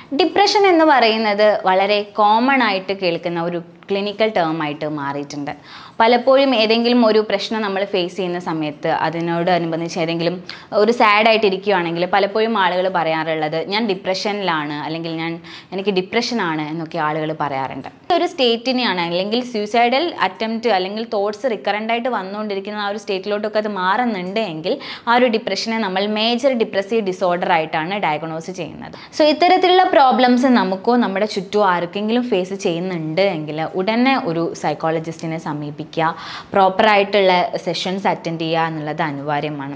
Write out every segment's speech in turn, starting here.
depression എന്ന് പറയുന്നത് വളരെ കോമൺ ആയിട്ട് കേൾക്കുന്ന ഒരു ക്ലിനിക്കൽ ടേം ആയിട്ട് മാറിയിട്ടുണ്ട് പലപ്പോഴും ഏതെങ്കിലും ഒരു പ്രശ്നം നമ്മൾ ഫേസ് ചെയ്യുന്ന സമയത്ത് അതിനോടനുബന്ധിച്ച് ഏതെങ്കിലും ഒരു സാഡായിട്ട് ഇരിക്കുകയാണെങ്കിൽ പലപ്പോഴും ആളുകൾ പറയാറുള്ളത് ഞാൻ ഡിപ്രഷനിലാണ് അല്ലെങ്കിൽ ഞാൻ എനിക്ക് ഡിപ്രഷനാണ് എന്നൊക്കെ ആളുകൾ പറയാറുണ്ട് ഈ ഒരു സ്റ്റേറ്റിനെയാണ് അല്ലെങ്കിൽ സൂസൈഡൽ അറ്റംപ്റ്റ് അല്ലെങ്കിൽ തോട്ട്സ് റിക്കറൻ്റ് ആയിട്ട് വന്നുകൊണ്ടിരിക്കുന്ന ആ ഒരു സ്റ്റേറ്റിലോട്ടൊക്കെ അത് മാറുന്നുണ്ട് എങ്കിൽ ആ ഒരു ഡിപ്രഷനെ നമ്മൾ മേജർ ഡിപ്രസീവ് ഡിസോർഡർ ആയിട്ടാണ് ഡയഗ്നോസ് ചെയ്യുന്നത് സോ ഇത്തരത്തിലുള്ള പ്രോബ്ലംസ് നമുക്കോ നമ്മുടെ ചുറ്റും ആർക്കെങ്കിലും ഫേസ് ചെയ്യുന്നുണ്ട് എങ്കിൽ ഉടനെ ഒരു സൈക്കോളജിസ്റ്റിനെ സമീപിക്കുക പ്രോപ്പറായിട്ടുള്ള സെഷൻസ് അറ്റൻഡ് ചെയ്യുക എന്നുള്ളത് അനിവാര്യമാണ്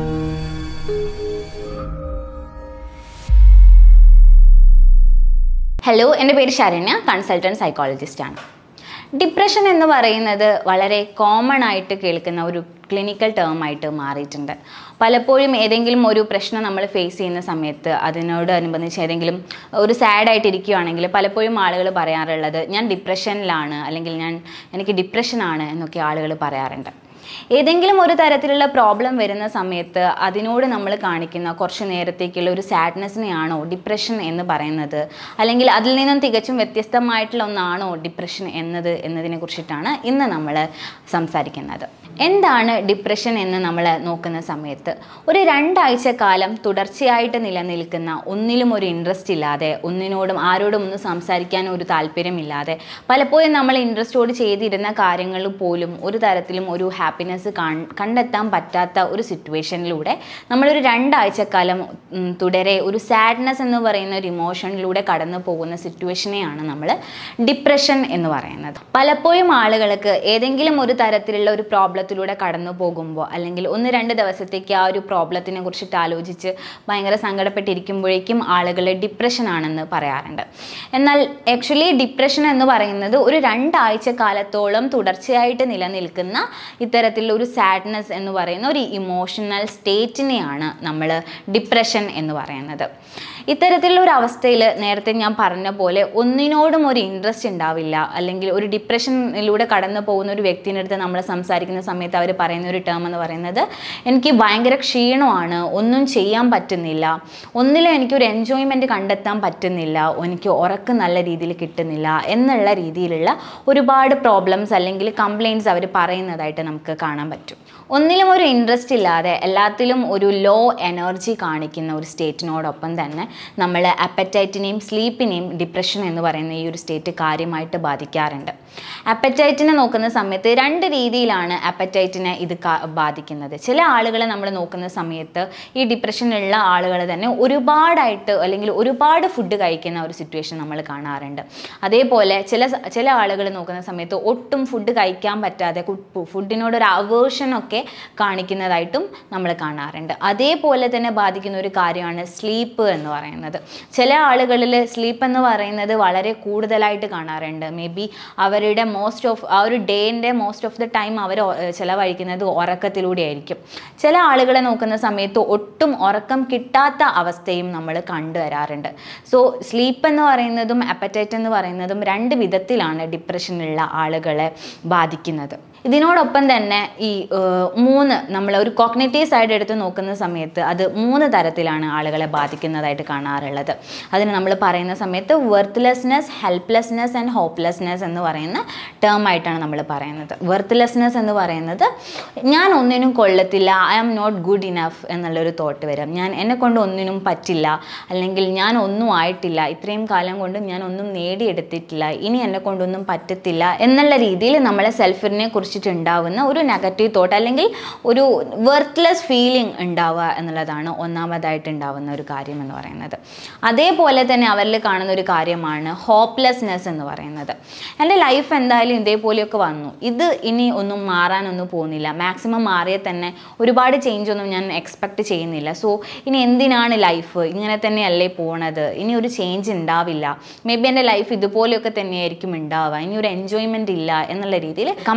ഹലോ എൻ്റെ പേര് ശരണ്യ കൺസൾട്ടൻറ്റ് സൈക്കോളജിസ്റ്റ് ആണ് ഡിപ്രഷൻ എന്ന് പറയുന്നത് വളരെ കോമൺ ആയിട്ട് കേൾക്കുന്ന ഒരു ക്ലിനിക്കൽ ടേം ആയിട്ട് മാറിയിട്ടുണ്ട് പലപ്പോഴും ഏതെങ്കിലും ഒരു പ്രശ്നം നമ്മൾ ഫേസ് ചെയ്യുന്ന സമയത്ത് അതിനോടനുബന്ധിച്ച് ഏതെങ്കിലും ഒരു സാഡായിട്ട് ഇരിക്കുകയാണെങ്കിൽ പലപ്പോഴും ആളുകൾ പറയാറുള്ളത് ഞാൻ ഡിപ്രഷനിലാണ് അല്ലെങ്കിൽ ഞാൻ എനിക്ക് ഡിപ്രഷനാണ് എന്നൊക്കെ ആളുകൾ പറയാറുണ്ട് ഏതെങ്കിലും ഒരു തരത്തിലുള്ള പ്രോബ്ലം വരുന്ന സമയത്ത് അതിനോട് നമ്മൾ കാണിക്കുന്ന കുറച്ച് നേരത്തേക്കുള്ള ഒരു സാഡ്നെസ്സിനെയാണോ ഡിപ്രഷൻ എന്ന് പറയുന്നത് അല്ലെങ്കിൽ അതിൽ നിന്നും തികച്ചും വ്യത്യസ്തമായിട്ടുള്ള ഒന്നാണോ ഡിപ്രഷൻ എന്നത് എന്നതിനെ കുറിച്ചിട്ടാണ് ഇന്ന് നമ്മൾ സംസാരിക്കുന്നത് എന്താണ് ഡിപ്രഷൻ എന്ന് നമ്മൾ നോക്കുന്ന സമയത്ത് ഒരു രണ്ടാഴ്ച കാലം തുടർച്ചയായിട്ട് നിലനിൽക്കുന്ന ഒന്നിലും ഒരു ഇൻട്രസ്റ്റ് ഇല്ലാതെ ഒന്നിനോടും ആരോടും ഒന്നും സംസാരിക്കാൻ ഒരു താല്പര്യമില്ലാതെ പലപ്പോഴും നമ്മൾ ഇൻട്രസ്റ്റോട് ചെയ്തിരുന്ന കാര്യങ്ങൾ പോലും ഒരു തരത്തിലും ഒരു ഹാപ്പിനെസ് കണ്ടെത്താൻ പറ്റാത്ത ഒരു സിറ്റുവേഷനിലൂടെ നമ്മളൊരു രണ്ടാഴ്ചക്കാലം ഉം, തുടരെ ഒരു സാഡ്നെസ് എന്ന് പറയുന്ന ഒരു ഇമോഷനിലൂടെ കടന്നു പോകുന്ന സിറ്റുവേഷനെയാണ് നമ്മൾ ഡിപ്രഷൻ എന്ന് പറയുന്നത് പലപ്പോഴും ആളുകൾക്ക് ഏതെങ്കിലും ഒരു തരത്തിലുള്ള ഒരു പ്രോബ്ലത്തിലൂടെ കടന്നു പോകുമ്പോൾ അല്ലെങ്കിൽ ഒന്ന് രണ്ട് ദിവസത്തേക്ക് ആ ഒരു പ്രോബ്ലത്തിനെ കുറിച്ചിട്ട് ആലോചിച്ച് ഭയങ്കര സങ്കടപ്പെട്ടിരിക്കുമ്പോഴേക്കും ആളുകൾ ഡിപ്രഷൻ ആണെന്ന് പറയാറുണ്ട് എന്നാൽ ആക്ച്വലി ഡിപ്രഷൻ എന്ന് പറയുന്നത് ഒരു രണ്ടാഴ്ച കാലത്തോളം തുടർച്ചയായിട്ട് നിലനിൽക്കുന്ന ഇത്തരത്തിലുള്ള ഒരു സാഡ്നെസ് എന്ന് പറയുന്ന ഒരു ഇമോഷണൽ സ്റ്റേറ്റിനെയാണ് നമ്മൾ ഡിപ്രഷൻ എന്ന് പറയുന്നത് ഇത്തരത്തിലുള്ള ഒരു അവസ്ഥയിൽ നേരത്തെ ഞാൻ പറഞ്ഞ പോലെ ഒന്നിനോടും ഒരു ഇൻട്രസ്റ്റ് ഉണ്ടാവില്ല അല്ലെങ്കിൽ ഒരു ഡിപ്രഷനിലൂടെ കടന്നു പോകുന്ന ഒരു വ്യക്തിൻ്റെ അടുത്ത് നമ്മൾ സംസാരിക്കുന്ന സമയത്ത് അവർ പറയുന്ന ഒരു ടേം എന്ന് പറയുന്നത് എനിക്ക് ഭയങ്കര ക്ഷീണമാണ് ഒന്നും ചെയ്യാൻ പറ്റുന്നില്ല ഒന്നിലും എനിക്കൊരു എൻജോയ്മെൻറ്റ് കണ്ടെത്താൻ പറ്റുന്നില്ല എനിക്ക് ഉറക്കം നല്ല രീതിയിൽ കിട്ടുന്നില്ല എന്നുള്ള രീതിയിലുള്ള ഒരുപാട് പ്രോബ്ലംസ് അല്ലെങ്കിൽ കംപ്ലയിൻറ്റ്സ് അവർ പറയുന്നതായിട്ട് നമുക്ക് കാണാൻ പറ്റും ഒന്നിലും ഒരു ഇൻട്രസ്റ്റ് ഇല്ലാതെ എല്ലാത്തിലും ഒരു ലോ എനർജി കാണിക്കുന്ന ഒരു സ്റ്റേറ്റിനോടൊപ്പം തന്നെ നമ്മൾ അപ്പറ്റൈറ്റിനെയും സ്ലീപ്പിനെയും ഡിപ്രഷൻ എന്ന് പറയുന്ന ഈ ഒരു സ്റ്റേറ്റ് കാര്യമായിട്ട് ബാധിക്കാറുണ്ട് അപ്പറ്റൈറ്റിനെ നോക്കുന്ന സമയത്ത് രണ്ട് രീതിയിലാണ് അപ്പറ്റൈറ്റിനെ ഇത് കാ- ബാധിക്കുന്നത് ചില ആളുകളെ നമ്മൾ നോക്കുന്ന സമയത്ത് ഈ ഡിപ്രഷനുള്ള ആളുകൾ തന്നെ ഒരുപാടായിട്ട് അല്ലെങ്കിൽ ഒരുപാട് ഫുഡ് കഴിക്കുന്ന ഒരു സിറ്റുവേഷൻ നമ്മൾ കാണാറുണ്ട് അതേപോലെ ചില സ- ചില ആളുകൾ നോക്കുന്ന സമയത്ത് ഒട്ടും ഫുഡ് കഴിക്കാൻ പറ്റാതെ ഫുഡിനോടൊരു അവേർഷനൊക്കെ കാണിക്കുന്നതായിട്ടും നമ്മൾ കാണാറുണ്ട് അതേപോലെ തന്നെ ബാധിക്കുന്ന ഒരു കാര്യമാണ് സ്ലീപ്പ് എന്ന് പറയുന്നത് ചില ആളുകളിൽ സ്ലീപ്പ് എന്ന് പറയുന്നത് വളരെ കൂടുതലായിട്ട് കാണാറുണ്ട് മേ ബി അവരുടെ മോസ്റ്റ് ഓഫ് ആ ഒരു ഡേൻ്റെ മോസ്റ്റ് ഓഫ് ദ ടൈം അവർ ചിലവഴിക്കുന്നത് ഉറക്കത്തിലൂടെ ആയിരിക്കും ചില ആളുകളെ നോക്കുന്ന സമയത്ത് ഒട്ടും ഉറക്കം കിട്ടാത്ത അവസ്ഥയും നമ്മൾ കണ്ടുവരാറുണ്ട് സോ സ്ലീപ്പ് എന്ന് പറയുന്നതും അപ്പറ്റൈറ്റ് എന്ന് പറയുന്നതും രണ്ട് വിധത്തിലാണ് ഡിപ്രഷനുള്ള ആളുകളെ ബാധിക്കുന്നത് ഇതിനോടൊപ്പം തന്നെ ഈ ഏഹ്, മൂന്ന് നമ്മൾ ഒരു കോഗ്നേറ്റീവ് സൈഡ് എടുത്ത് നോക്കുന്ന സമയത്ത് അത് മൂന്ന് തരത്തിലാണ് ആളുകളെ ബാധിക്കുന്നതായിട്ട് കാണാറുള്ളത് അതിന് നമ്മൾ പറയുന്ന സമയത്ത് വെർത്ത്ലെസ്നെസ് ഹെൽപ്ലെസ്നെസ് ആൻഡ് ഹോപ്പ്ലെസ്നെസ് എന്ന് പറയുന്ന ടേം ആയിട്ടാണ് നമ്മൾ പറയുന്നത് വെർത്ത്ലെസ്നെസ് എന്ന് പറയുന്നത് ഞാൻ ഒന്നിനും കൊള്ളത്തില്ല I am not good enough എന്നുള്ളൊരു തോട്ട് വരും ഞാൻ എന്നെ കൊണ്ട് ഒന്നിനും പറ്റില്ല അല്ലെങ്കിൽ ഞാൻ ഒന്നും ആയിട്ടില്ല ഇത്രയും കാലം കൊണ്ട് ഞാൻ ഒന്നും നേടിയെടുത്തിട്ടില്ല ഇനി എന്നെ കൊണ്ടൊന്നും പറ്റത്തില്ല എന്നുള്ള രീതിയിൽ നമ്മളെ സെൽഫിനെ കുറിച്ചിട്ടുണ്ടാവുന്ന ഒരു നെഗറ്റീവ് തോട്ട് അല്ലെങ്കിൽ ഒരു വെർത്ത്ലെസ് ഫീലിംഗ് ഉണ്ടാവുക എന്നുള്ളതാണ് ഒന്നാമതായിട്ട് ഉണ്ടാവുന്ന ഒരു കാര്യം എന്ന് പറയുന്നത് അതേപോലെ തന്നെ അവരിൽ കാണുന്ന ഒരു കാര്യമാണ് ഹോപ്പ്ലെസ്നെസ് എന്ന് പറയുന്നത് എൻ്റെ ലൈഫ് എന്തായാലും ഇതേപോലെയൊക്കെ വന്നു ഇത് ഇനി ഒന്നും മാറാനൊന്നും പോകുന്നില്ല മാക്സിമം മാറിയാൽ തന്നെ ഒരുപാട് ചേഞ്ച് ഒന്നും ഞാൻ എക്സ്പെക്റ്റ് ചെയ്യുന്നില്ല സോ ഇനി എന്തിനാണ് ലൈഫ് ഇങ്ങനെ തന്നെയല്ലേ പോണത് ഇനി ഒരു ചേഞ്ച് ഉണ്ടാവില്ല മേ ബി എൻ്റെ ലൈഫ് ഇതുപോലെയൊക്കെ തന്നെയായിരിക്കും ഉണ്ടാവുക ഇനി ഒരു എൻജോയ്മെൻ്റ് ഇല്ല എന്നുള്ള രീതിയിൽ കംപ്ലീറ്റ്ലി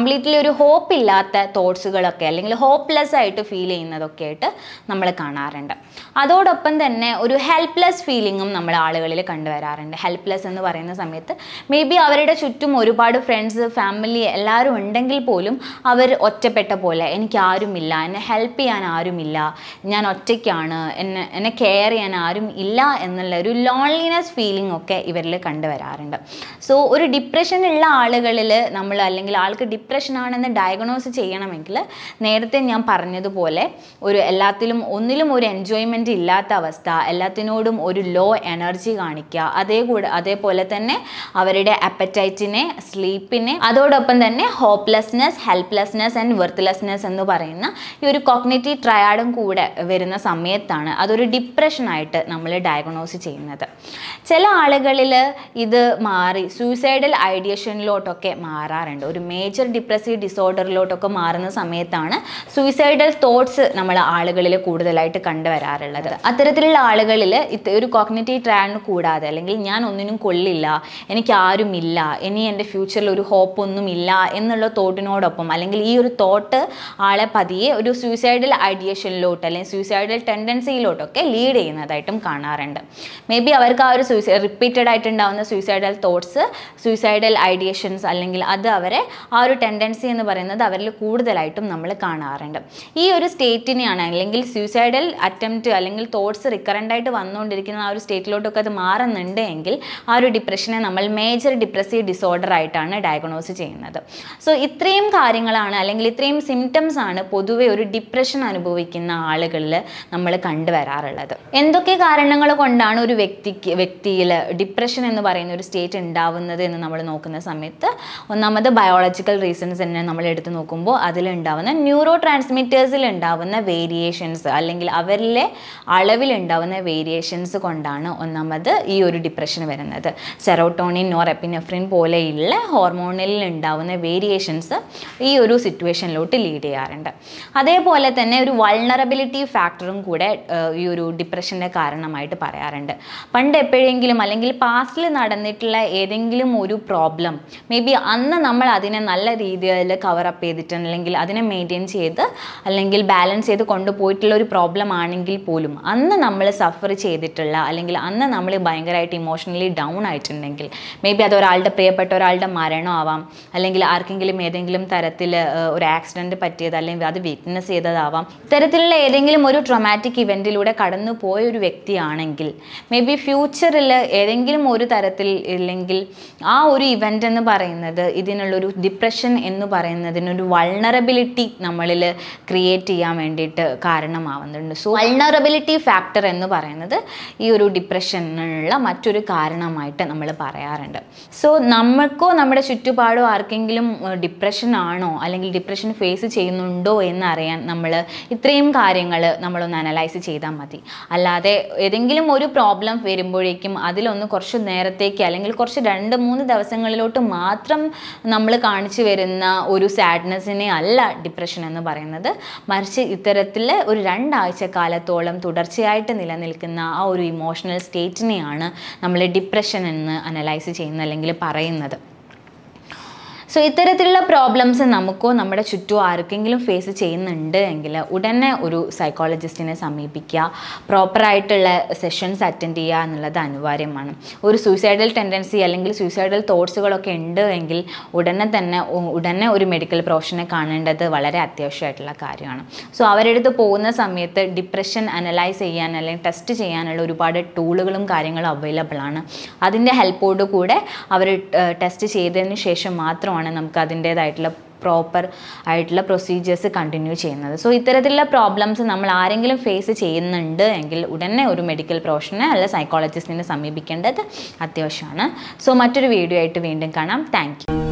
ഒരു ഹോപ്പ് ഇല്ലാത്ത തോട്ട്സുകളൊക്കെ അല്ലെങ്കിൽ ഹോപ്പ്ലെസ് ആയിട്ട് ഫീൽ ചെയ്യുന്നതൊക്കെ ആയിട്ട് നമ്മൾ കാണാറുണ്ട് അതോടൊപ്പം തന്നെ ഒരു ഹെൽപ്ലെസ് ഫീലിങ്ങും നമ്മൾ ആളുകളിൽ കണ്ടുവരാറുണ്ട് ഹെൽപ്ലെസ് എന്ന് പറയുന്ന സമയത്ത് മേ ബി അവരുടെ ചുറ്റും ഒരുപാട് ഫ്രണ്ട്സ് ഫാമിലി എല്ലാവരും ഉണ്ടെങ്കിൽ പോലും അവർ ഒറ്റപ്പെട്ട പോലെ എനിക്ക് ആരുമില്ല എന്നെ ഹെൽപ്പ് ചെയ്യാൻ ആരുമില്ല ഞാൻ ഒറ്റയ്ക്കാണ് എന്നെ എന്നെ കെയർ ചെയ്യാൻ ആരും ഇല്ല എന്നുള്ള ഒരു ലോൺലിനെസ് ഫീലിംഗ് ഒക്കെ ഇവരിൽ കണ്ടുവരാറുണ്ട് സോ ഒരു ഡിപ്രഷനുള്ള ആളുകളിൽ നമ്മൾ അല്ലെങ്കിൽ ആൾക്ക് ഡിപ്രഷൻ ആണെന്ന് ഡയഗ്നോസ് ചെയ്യണമെങ്കിൽ നേരത്തെ ഞാൻ പറഞ്ഞതുപോലെ ഒരു എല്ലാത്തിലും ഒന്നിലും ഒരു എൻജോയ്മെൻറ്റ് ഇല്ലാത്ത അവസ്ഥ എല്ലാത്തിനോടും ഒരു ലോ എനർജി കാണിക്കുക അതേ കൂടെ അതേപോലെ തന്നെ അവരുടെ അപ്പറ്റൈറ്റിനെ സ്ലീപ്പിനെ അതോടൊപ്പം തന്നെ ഹോപ്പ്ലെസ്നെസ് ഹെൽപ്ലെസ്നെസ് ആൻഡ് വെർത്ത്ലെസ്നെസ് എന്ന് പറയുന്ന ഈ ഒരു കോഗ്നേറ്റീവ് ട്രയാഡും കൂടെ വരുന്ന സമയത്താണ് അതൊരു ഡിപ്രഷനായിട്ട് നമ്മൾ ഡയഗ്നോസ് ചെയ്യുന്നത് ചില ആളുകളിൽ ഇത് മാറി സൂയിസൈഡൽ ഐഡിയേഷനിലോട്ടൊക്കെ മാറാറുണ്ട് ഒരു മേജർ ഡിപ്രസീവ് ഡിസോർഡറിലോട്ടൊക്കെ മാറുന്ന സമയത്താണ് സൂയിസൈഡൽ തോട്ട്സ് നമ്മൾ ആളുകളിൽ കൂടുതലായിട്ട് കണ്ടുവരാറുള്ളത് അത്തരത്തിലുള്ള ആളുകളിൽ ഇത് ഒരു കോഗ്നേറ്റീവ് ട്രാൻ കൂടാതെ അല്ലെങ്കിൽ ഞാൻ ഒന്നിനും കൊള്ളില്ല എനിക്ക് ആരുമില്ല ഇനി എൻ്റെ ഫ്യൂച്ചറിൽ ഒരു ഹോപ്പ് ഒന്നും ഇല്ല എന്നുള്ള തോട്ടിനോടൊപ്പം അല്ലെങ്കിൽ ഈ ഒരു തോട്ട് ആളെ പതിയെ ഒരു സൂയിസൈഡൽ ഐഡിയേഷനിലോട്ട് അല്ലെങ്കിൽ സൂയിസൈഡൽ ടെൻഡൻസിയിലോട്ടൊക്കെ ലീഡ് ചെയ്യുന്നതായിട്ടും കാണാറുണ്ട് മേ ബി അവർക്ക് ആ ഒരു സൂയിസൈഡ് റിപ്പീറ്റഡ് ആയിട്ടുണ്ടാവുന്ന സൂയിസൈഡൽ തോട്ട്സ് സൂയിസൈഡൽ ഐഡിയേഷൻസ് അല്ലെങ്കിൽ അത് അവരെ ആ ഒരു ടെൻഡൻസി എന്ന് പറയുന്നത് അവരിൽ കൂടുതലായിട്ടും നമ്മൾ കാണാറുണ്ട് ഈ ഒരു സ്റ്റേറ്റിനെയാണ് അല്ലെങ്കിൽ സൂയിസൈഡൽ അറ്റംപ്റ്റ് അല്ലെങ്കിൽ തോട്ട്സ് റിക്കറൻ്റ് ആയിട്ട് വന്നുകൊണ്ടിരിക്കുന്ന ആ ഒരു സ്റ്റേറ്റിലോട്ടൊക്കെ അത് മാറുന്നുണ്ട് എങ്കിൽ ആ ഒരു ഡിപ്രഷനെ നമ്മൾ മേജർ ഡിപ്രസീവ് ഡിസോർഡർ ആയിട്ടാണ് ഡയഗ്നോസ് ചെയ്യുന്നത് സോ ഇത്രയും കാര്യങ്ങളാണ് അല്ലെങ്കിൽ ഇത്രയും സിംറ്റംസ് ആണ് പൊതുവെ ഒരു ഡിപ്രഷൻ അനുഭവിക്കുന്ന ആളുകളിൽ നമ്മൾ കണ്ടുവരാറുള്ളത് എന്തൊക്കെ കാരണങ്ങൾ കൊണ്ടാണ് ഒരു വ്യക്തിക്ക് വ്യക്തിയിൽ ഡിപ്രഷൻ എന്ന് പറയുന്ന ഒരു സ്റ്റേറ്റ് ഉണ്ടാവുന്നത് എന്ന് നമ്മൾ നോക്കുന്ന സമയത്ത് ഒന്നാമത് ബയോളജിക്കൽ റീസൺസ് തന്നെ നമ്മൾ എടുത്ത് നോക്കുമ്പോൾ അതിലുണ്ടാവുന്ന ന്യൂറോ ട്രാൻസ്മിറ്റേഴ്സിൽ ഉണ്ടാവുന്ന വേരിയേഷൻസ് അല്ലെങ്കിൽ അവരിലെ അളവിലുണ്ടാവുന്ന വേരിയേഷൻസ് കൊണ്ടാണ് ഒന്നാമത് ഈ ഒരു ഡിപ്രഷൻ വരുന്നത് സെറോട്ടോണിൻ നോറെപ്പിനെഫ്രിൻ പോലെയുള്ള ഹോർമോണിൽ ഉണ്ടാവുന്ന വേരിയേഷൻസ് ഈ ഒരു സിറ്റുവേഷനിലോട്ട് ലീഡ് ചെയ്യാറുണ്ട് അതേപോലെ തന്നെ ഒരു വൾണറബിലിറ്റി ഫാക്ടറും കൂടെ ഏഹ്, ഈ ഒരു ഡിപ്രഷൻ്റെ കാരണമായിട്ട് പറയാറുണ്ട് പണ്ട് എപ്പോഴെങ്കിലും അല്ലെങ്കിൽ പാസ്റ്റിൽ നടന്നിട്ടുള്ള ഏതെങ്കിലും ഒരു പ്രോബ്ലം മേ ബി അന്ന് നമ്മൾ അതിനെ നല്ല രീതിയിൽ കവറപ്പ് ചെയ്തിട്ട് അല്ലെങ്കിൽ അതിനെ മെയിൻറ്റെയിൻ ചെയ്ത് അല്ലെങ്കിൽ ബാലൻസ് ചെയ്ത് കൊണ്ടുപോയിട്ടുള്ള ഒരു പ്രോബ്ലം ആണെങ്കിൽ പോലും അന്ന് നമ്മൾ സഫർ ചെയ്തിട്ടുള്ള അല്ലെങ്കിൽ അന്ന് നമ്മൾ ഭയങ്കരമായിട്ട് ഇമോഷണലി ഡൗൺ ആയിട്ടുണ്ടെങ്കിൽ മേ ബി അത് ഒരാളുടെ പ്രിയപ്പെട്ട ഒരാളുടെ മരണം ആവാം അല്ലെങ്കിൽ ആർക്കെങ്കിലും ഏതെങ്കിലും തരത്തിൽ ഒരു ആക്സിഡൻറ്റ് പറ്റിയത് അല്ലെങ്കിൽ അത് വിറ്റ്നസ് ചെയ്തതാവാം ഇത്തരത്തിലുള്ള ഏതെങ്കിലും ഒരു ട്രൊമാറ്റിക് ഇവൻറ്റിലൂടെ കടന്നു പോയ ഒരു വ്യക്തിയാണെങ്കിൽ മേ ബി ഫ്യൂച്ചറിൽ ഏതെങ്കിലും ഒരു തരത്തിൽ ഇല്ലെങ്കിൽ ആ ഒരു ഇവൻ്റ് എന്ന് പറയുന്നത് ഇതിനുള്ളൊരു ഡിപ്രഷൻ എന്ന് പറയുന്നതിനൊരു വൾണറബിലിറ്റി നമ്മളിൽ ക്രിയേറ്റ് ചെയ്യാൻ വേണ്ടിയിട്ട് കാരണമാവുന്നുണ്ട് സോ വൾണറബിലിറ്റി ഫാക്ടർ എന്ന് പറയുന്നത് ഈ ഒരു ഡിപ്രഷനുള്ള മറ്റൊരു കാരണമായിട്ട് നമ്മൾ പറയാറുണ്ട് സോ നമ്മൾക്കോ നമ്മുടെ ചുറ്റുപാടോ ആർക്കെങ്കിലും ഡിപ്രഷൻ ആണോ അല്ലെങ്കിൽ ഡിപ്രഷൻ ഫേസ് ചെയ്യുന്നുണ്ടോ എന്നറിയാൻ നമ്മൾ ഇത്രയും കാര്യങ്ങൾ നമ്മളൊന്ന് അനലൈസ് ചെയ്താൽ മതി അല്ലാതെ ഏതെങ്കിലും ഒരു പ്രോബ്ലം വരുമ്പോഴേക്കും അതിലൊന്ന് കുറച്ച് നേരത്തേക്ക് അല്ലെങ്കിൽ കുറച്ച് രണ്ട് മൂന്ന് ദിവസങ്ങളിലോട്ട് മാത്രം നമ്മൾ കാണിച്ചു വരുന്ന ഒരു സാഡ്നെസ്സിനെ അല്ല ഡിപ്രഷൻ എന്ന് പറയുന്നത് മറിച്ച് ഇത്തരത്തിൽ ഒരു രണ്ടാഴ്ച കാലത്തോളം തുടർച്ചയായിട്ട് നിലനിൽക്കുന്ന ആ ഒരു ഇമോഷണൽ സ്റ്റേറ്റിനെയാണ് നമ്മൾ ഡിപ്രഷൻ എന്ന് അനലൈസ് ചെയ്യുന്നത് അല്ലെങ്കിൽ പറയുന്നത് സോ ഇത്തരത്തിലുള്ള പ്രോബ്ലംസ് നമുക്കോ നമ്മുടെ ചുറ്റും ആർക്കെങ്കിലും ഫേസ് ചെയ്യുന്നുണ്ട് എങ്കിൽ ഉടനെ ഒരു സൈക്കോളജിസ്റ്റിനെ സമീപിക്കുക പ്രോപ്പറായിട്ടുള്ള സെഷൻസ് അറ്റൻഡ് ചെയ്യുക എന്നുള്ളത് അനിവാര്യമാണ് ഒരു സൂയിസൈഡൽ ടെൻഡൻസി അല്ലെങ്കിൽ സൂയിസൈഡൽ തോട്ട്സുകളൊക്കെ ഉണ്ട് എങ്കിൽ ഉടനെ തന്നെ ഉ- ഉടനെ ഒരു മെഡിക്കൽ പ്രൊഫഷനെ കാണേണ്ടത് വളരെ അത്യാവശ്യമായിട്ടുള്ള കാര്യമാണ് സോ അവരുടെ അടുത്ത് പോകുന്ന സമയത്ത് ഡിപ്രഷൻ അനലൈസ് ചെയ്യാൻ അല്ലെങ്കിൽ ടെസ്റ്റ് ചെയ്യാനുള്ള ഒരുപാട് ടൂളുകളും കാര്യങ്ങളും അവൈലബിൾ ആണ് അതിൻ്റെ ഹെൽപ്പോട് കൂടെ അവർ ടെസ്റ്റ് ചെയ്തതിന് ശേഷം മാത്രമാണ് നമുക്ക് അതിൻ്റേതായിട്ടുള്ള പ്രോപ്പർ ആയിട്ടുള്ള പ്രൊസീജിയേഴ്സ് കണ്ടിന്യൂ ചെയ്യുന്നത് സോ ഇത്തരത്തിലുള്ള പ്രോബ്ലംസ് നമ്മൾ ആരെങ്കിലും ഫേസ് ചെയ്യുന്നുണ്ട് എങ്കിൽ ഉടനെ ഒരു മെഡിക്കൽ പ്രൊഫഷനെ അല്ല സൈക്കോളജിസ്റ്റിനെ സമീപിക്കേണ്ടത് അത്യാവശ്യമാണ് സോ മറ്റൊരു വീഡിയോ ആയിട്ട് വീണ്ടും കാണാം താങ്ക്